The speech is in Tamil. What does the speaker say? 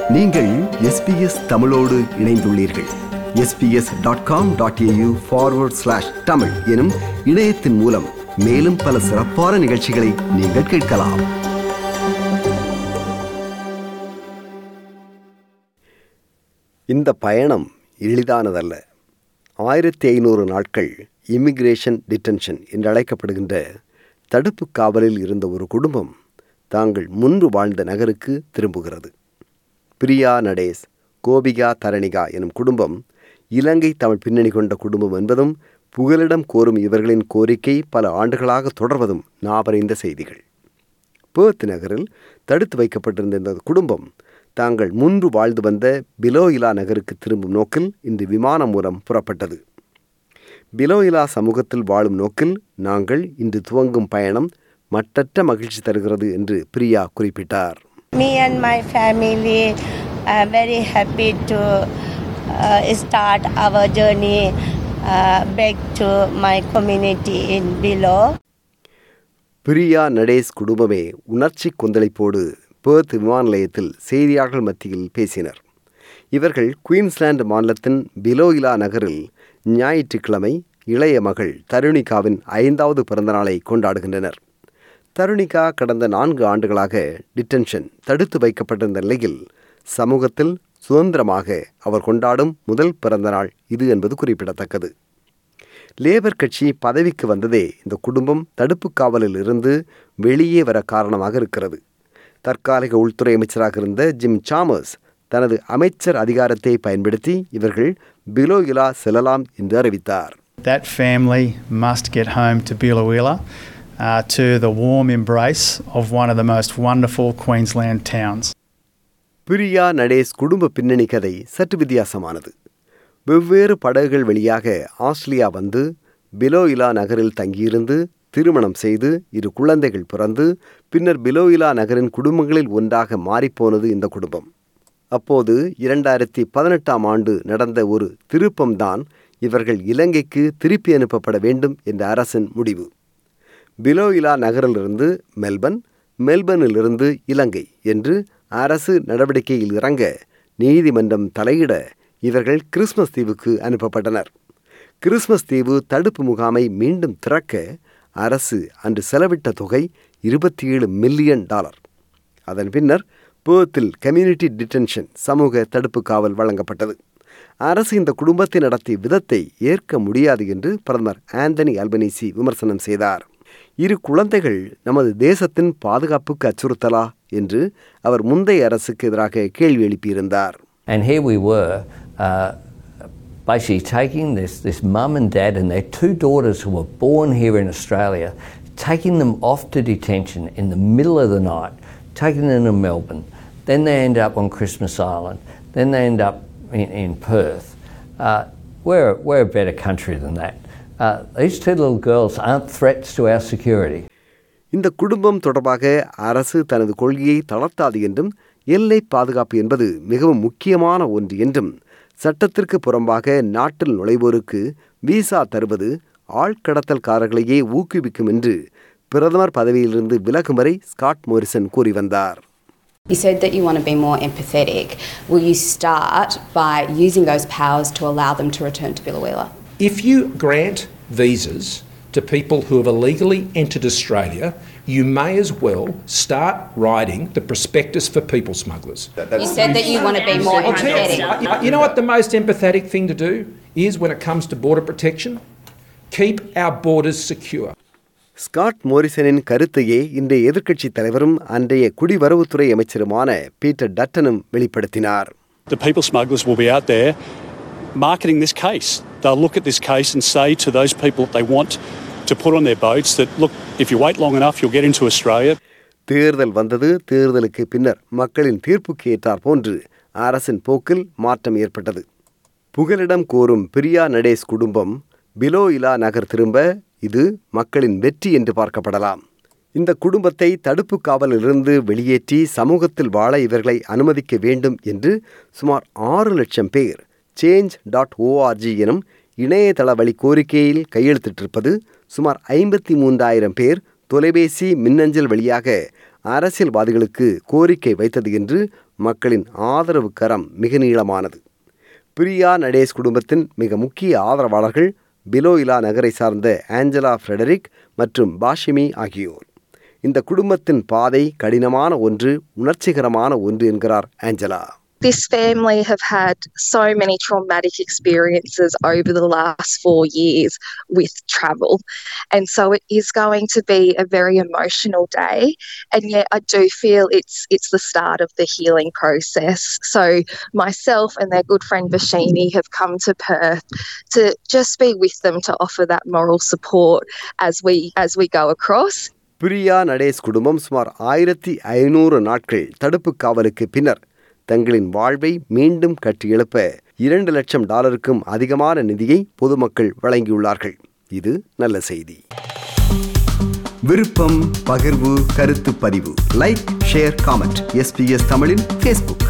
நீங்கள் எஸ்பிஎஸ் தமிழோடு இணைந்துள்ளீர்கள் SBS dot com dot AU forward slash Tamil எனும் இணையத்தின் மூலம் மேலும் பல சிறப்பான நிகழ்ச்சிகளை நீங்கள் கேட்கலாம் இந்த பயணம் எளிதானதல்ல ஆயிரத்தி ஐநூறு நாட்கள் இமிகிரேஷன் டிடென்ஷன் என்று அழைக்கப்படுகின்ற தடுப்பு காவலில் இருந்த ஒரு குடும்பம் தாங்கள் முன்பு வாழ்ந்த நகருக்கு திரும்புகிறது பிரியா நடேஸ் கோபிகா தரணிகா எனும் குடும்பம் இலங்கை தமிழ் பின்னணி கொண்ட குடும்பம் என்பதும் புகலிடம் கோரும் இவர்களின் கோரிக்கை பல ஆண்டுகளாக தொடர்வதும் நாபறிந்த செய்திகள் பேர்த் நகரில் தடுத்து வைக்கப்பட்டிருந்த இந்த குடும்பம் தாங்கள் முன்பு வாழ்ந்து வந்த பிலோயிலா நகருக்கு திரும்பும் நோக்கில் இன்று விமானம் மூலம் புறப்பட்டது பிலோயிலா சமூகத்தில் வாழும் நோக்கில் நாங்கள் இன்று துவங்கும் பயணம் மட்டற்ற மகிழ்ச்சி தருகிறது என்று பிரியா குறிப்பிட்டார் Me and my family are very happy to uh, start our journey uh, back to my community in below. Priya நடேஸ் குடும்பமே உணர்ச்சி கொந்தளிப்போடு பேர்த் விமான நிலையத்தில் செய்தியாளர்கள் மத்தியில் பேசினர் இவர்கள் குயின்ஸ்லாந்து மாநிலத்தின் பிலோயிலா நகரில் ஞாயிற்றுக்கிழமை இளைய மகள் தருணிகாவின் ஐந்தாவது பிறந்தநாளை கொண்டாடுகின்றனர் தருணிகா கடந்த நான்கு ஆண்டுகளாக டிடென்ஷன் தடுத்து வைக்கப்பட்டிருந்த நிலையில் சமூகத்தில் சுதந்திரமாக அவர் கொண்டாடும் முதல் பிறந்தநாள் இது என்பது குறிப்பிடத்தக்கது லேபர் கட்சி பதவிக்கு வந்ததே இந்த குடும்பம் தடுப்பு காவலில் இருந்து வெளியே வர காரணமாக இருக்கிறது தற்காலிக உள்துறை அமைச்சராக இருந்த ஜிம் சாமர்ஸ் தனது அமைச்சர் அதிகாரத்தை பயன்படுத்தி இவர்கள் பிலோயிலா செல்லலாம் என்று அறிவித்தார் That family must get home to Billawheeler uh, to the warm embrace of one of the most wonderful Queensland towns. Priya நடேஸ் குடும்ப பின்னணி கதை சற்று வித்தியாசமானது வெவ்வேறு படகுகள் வழியாக ஆஸ்திரேலியா வந்து பிலோயிலா நகரில் தங்கியிருந்து திருமணம் செய்து இரு குழந்தைகள் பிறந்து பின்னர் பிலோயிலா நகரின் குடும்பங்களில் ஒன்றாக மாறிப்போனது இந்த குடும்பம் அப்போது இரண்டாயிரத்தி பதினெட்டாம் ஆண்டு நடந்த ஒரு திருப்பம்தான் இவர்கள் இலங்கைக்கு திருப்பி அனுப்பப்பட வேண்டும் என்ற அரசின் முடிவு பிலோயிலா நகரிலிருந்து மெல்பர்ன் மெல்பர்னிலிருந்து இலங்கை என்று அரசு நடவடிக்கையில் இறங்க நீதிமன்றம் தலையிட இவர்கள் கிறிஸ்மஸ் தீவுக்கு அனுப்பப்பட்டனர் கிறிஸ்மஸ் தீவு தடுப்பு முகாமை மீண்டும் திறக்க அரசு அன்று செலவிட்ட தொகை இருபத்தி ஏழு மில்லியன் டாலர் அதன் பின்னர் பேர்த்தில் கம்யூனிட்டி டிடென்ஷன் சமூக தடுப்பு காவல் வழங்கப்பட்டது அரசு இந்த குடும்பத்தை நடத்திய விதத்தை ஏற்க முடியாது என்று பிரதமர் ஆந்தனி அல்பனீசி விமர்சனம் செய்தார் இரு குழந்தைகள் நமது தேசத்தின் பாதுகாப்புக்கு அச்சுறுத்தலா என்று அவர் முந்தைய அரசுக்கு எதிராக கேள்வி எழுப்பியிருந்தார் And here we were, uh, basically taking this, this mum and dad and their two daughters who were born here in Australia, taking them off to detention in the middle of the night, taking them to Melbourne. Then they end up on Christmas Island. Then they end up in, in Perth. Uh, we're, we're a better country than that. Uh, these two little girls aren't threats to our security. இந்த குடும்பம் தொடர்பாக அரசு தனது கொள்கையை தளர்த்தாது என்றும் எல்லை பாதுகாப்பு என்பது மிகவும் முக்கியமான ஒன்று என்றும் சட்டத்திற்கு புறம்பாக நாட்டில் நுழைவோருக்கு விசா தருவது ஆழ்கடத்தல்காரர்களையே ஊக்குவிக்கும் என்று பிரதமர் பதவியிலிருந்து விலகும் வரை ஸ்காட் மோரிசன் கூறி வந்தார் You said that you want to be more empathetic. Will you start by using those powers to allow them to return to Billawheeler? If you grant visas to people who have illegally entered Australia, you may as well start writing the prospectus for people smugglers. You said that you want to be more empathetic. Uh, You know what the most empathetic thing to do is when it comes to border protection? Keep our borders secure. Scott மோரிசனின் கருத்தையே இன்றைய எதிர்க்கட்சித் தலைவரும் அன்றைய குடிவரவுத்துறை அமைச்சருமான பீட்டர் டட்டனும் வெளிப்படுத்தினார் The people smugglers will be out there marketing this case. They'll look at this case and say to those people that they want to put on their boats that, look, if you wait long enough, you'll get into Australia. தேர்தல் வந்தது தேர்தலுக்கு பின்னர் மக்களின் தீர்ப்புக்கு ஏற்றார் போன்று அரசின் போக்கில் மாற்றம் ஏற்பட்டது புகலிடம் கோரும் பிரியா நடேஸ் குடும்பம் பிலோயிலா நகர் திரும்ப இது மக்களின் வெற்றி என்று பார்க்கப்படலாம் இந்த குடும்பத்தை தடுப்பு காவலிலிருந்து வெளியேற்றி சமூகத்தில் வாழ இவர்களை அனுமதிக்க வேண்டும் என்று சுமார் ஆறு லட்சம் பேர் சேஞ்ச் டாட் ஓஆர்ஜி எனும் இணையதள வழி கோரிக்கையில் கையெழுத்திட்டிருப்பது சுமார் ஐம்பத்தி மூன்றாயிரம் பேர் தொலைபேசி மின்னஞ்சல் வழியாக அரசியல்வாதிகளுக்கு கோரிக்கை வைத்தது என்று மக்களின் ஆதரவு கரம் மிக நீளமானது பிரியா நடேஸ் குடும்பத்தின் மிக முக்கிய ஆதரவாளர்கள் பிலோயிலா நகரை சார்ந்த ஆஞ்சலா ஃப்ரெடரிக் மற்றும் பாஷிமி ஆகியோர் இந்த குடும்பத்தின் பாதை கடினமான ஒன்று உணர்ச்சிகரமான ஒன்று என்கிறார் Angela This family have had so many traumatic experiences over the last four years with travel. And so it is going to be a very emotional day. And yet I do feel it's it's the start of the healing process. So myself and their good friend Vashini have come to Perth to just be with them to offer that moral support as we as we go across. Priya Nades குடும்பம் சுமார் ஆயிரத்தி ஐநூறு நாட்கள் தடுப்பு காவலுக்கு பின்னர் தங்களின் வாழ்வை மீண்டும் கட்டியெழுப்ப இரண்டு லட்சம் டாலருக்கும் அதிகமான நிதியை பொதுமக்கள் வழங்கியுள்ளார்கள் இது நல்ல செய்தி விருப்பம் பகிர்வு கருத்து பதிவு லைக் ஷேர் காமெண்ட் எஸ்பிஎஸ் தமிழின் ஃபேஸ்புக்